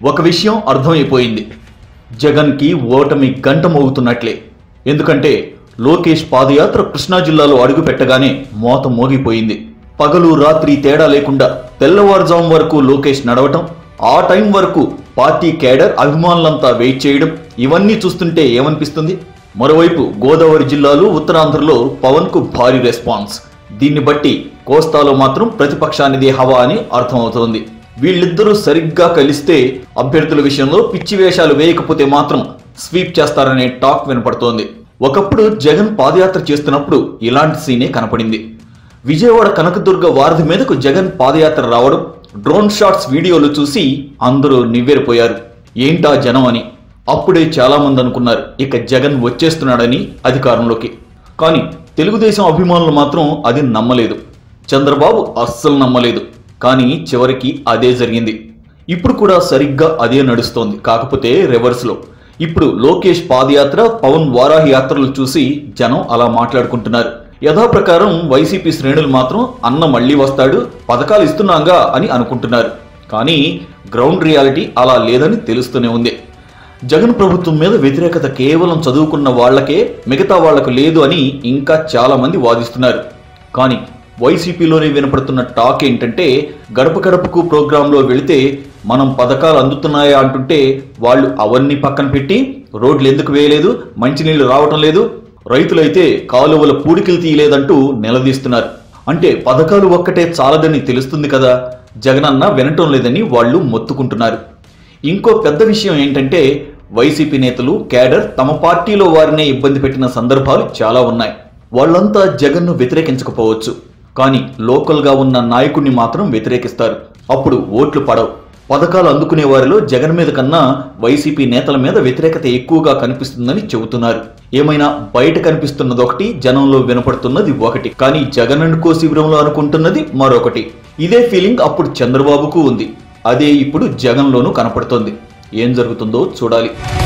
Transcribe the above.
ఒక విషయం అర్థమైపోయింది జగన్కి ఓటమి గంట మోగుతున్నట్లే ఎందుకంటే లోకేష్ పాదయాత్ర కృష్ణా జిల్లాలో అడుగు పెట్టగానే మోత మోగిపోయింది పగలు రాత్రి తేడా లేకుండా తెల్లవారుజాము వరకు లోకేష్ నడవటం ఆ టైం వరకు పార్టీ కేడర్ అభిమానులంతా వెయిట్ చేయడం ఇవన్నీ చూస్తుంటే ఏమనిపిస్తుంది మరోవైపు గోదావరి జిల్లాలో ఉత్తరాంధ్రలో పవన్ కు భారీ రెస్పాన్స్ దీన్ని బట్టి కోస్తాలో మాత్రం ప్రతిపక్షానిదే హవా అని అర్థమవుతోంది వీళ్ళిద్దరూ సరిగ్గా కలిస్తే అభ్యర్థుల విషయంలో పిచ్చి వేషాలు వేయకపోతే మాత్రం స్వీప్ చేస్తారనే టాక్ వినపడుతోంది ఒకప్పుడు జగన్ పాదయాత్ర చేస్తున్నప్పుడు ఇలాంటి సీనే కనపడింది విజయవాడ కనకదుర్గ వారధి మీదకు జగన్ పాదయాత్ర రావడం డ్రోన్ షాట్స్ వీడియోలు చూసి అందరూ నివ్వెరపోయారు ఏంటా జనం అని అప్పుడే చాలా మంది అనుకున్నారు ఇక జగన్ వచ్చేస్తున్నాడని అధికారంలోకి కానీ తెలుగుదేశం అభిమానులు మాత్రం అది నమ్మలేదు చంద్రబాబు అస్సలు నమ్మలేదు కానీ చివరికి అదే జరిగింది ఇప్పుడు కూడా సరిగ్గా అదే నడుస్తోంది కాకపోతే రివర్స్లో ఇప్పుడు లోకేష్ పాదయాత్ర పవన్ వారాహి యాత్రలు చూసి జనం అలా మాట్లాడుకుంటున్నారు యథాప్రకారం వైసీపీ శ్రేణులు మాత్రం అన్న మళ్ళీ వస్తాడు పథకాలు ఇస్తున్నాగా అని అనుకుంటున్నారు కానీ గ్రౌండ్ రియాలిటీ అలా లేదని తెలుస్తూనే ఉంది జగన్ ప్రభుత్వం మీద వ్యతిరేకత కేవలం చదువుకున్న వాళ్లకే మిగతా వాళ్లకు లేదు అని ఇంకా చాలా మంది వాదిస్తున్నారు కానీ వైసీపీలోనే వినపడుతున్న టాక్ ఏంటంటే గడప గడపకు ప్రోగ్రాంలో వెళితే మనం పథకాలు అందుతున్నాయా అంటుంటే వాళ్ళు అవన్నీ పక్కన పెట్టి రోడ్లు ఎందుకు వేయలేదు మంచినీళ్లు రావటం లేదు రైతులైతే కాలువల పూడికలు తీయలేదంటూ నిలదీస్తున్నారు అంటే పథకాలు ఒక్కటే చాలదని తెలుస్తుంది కదా జగనన్న వినటం లేదని వాళ్ళు మొత్తుకుంటున్నారు ఇంకో పెద్ద విషయం ఏంటంటే వైసీపీ నేతలు కేడర్ తమ పార్టీలో వారినే ఇబ్బంది పెట్టిన సందర్భాలు చాలా ఉన్నాయి వాళ్ళంతా జగన్ను వ్యతిరేకించకపోవచ్చు కానీ లోకల్గా ఉన్న నాయకుడిని మాత్రం వ్యతిరేకిస్తారు అప్పుడు ఓట్లు పడవు పథకాలు అందుకునే వారిలో జగన్ మీద కన్నా వైసీపీ నేతల మీద వ్యతిరేకత ఎక్కువగా కనిపిస్తుందని చెబుతున్నారు ఏమైనా బయట కనిపిస్తున్నది ఒకటి జనంలో వినపడుతున్నది ఒకటి కానీ జగన్ అనుకో శిబిరంలో అనుకుంటున్నది మరొకటి ఇదే ఫీలింగ్ అప్పుడు చంద్రబాబుకు ఉంది అదే ఇప్పుడు జగన్లోనూ కనపడుతోంది ఏం జరుగుతుందో చూడాలి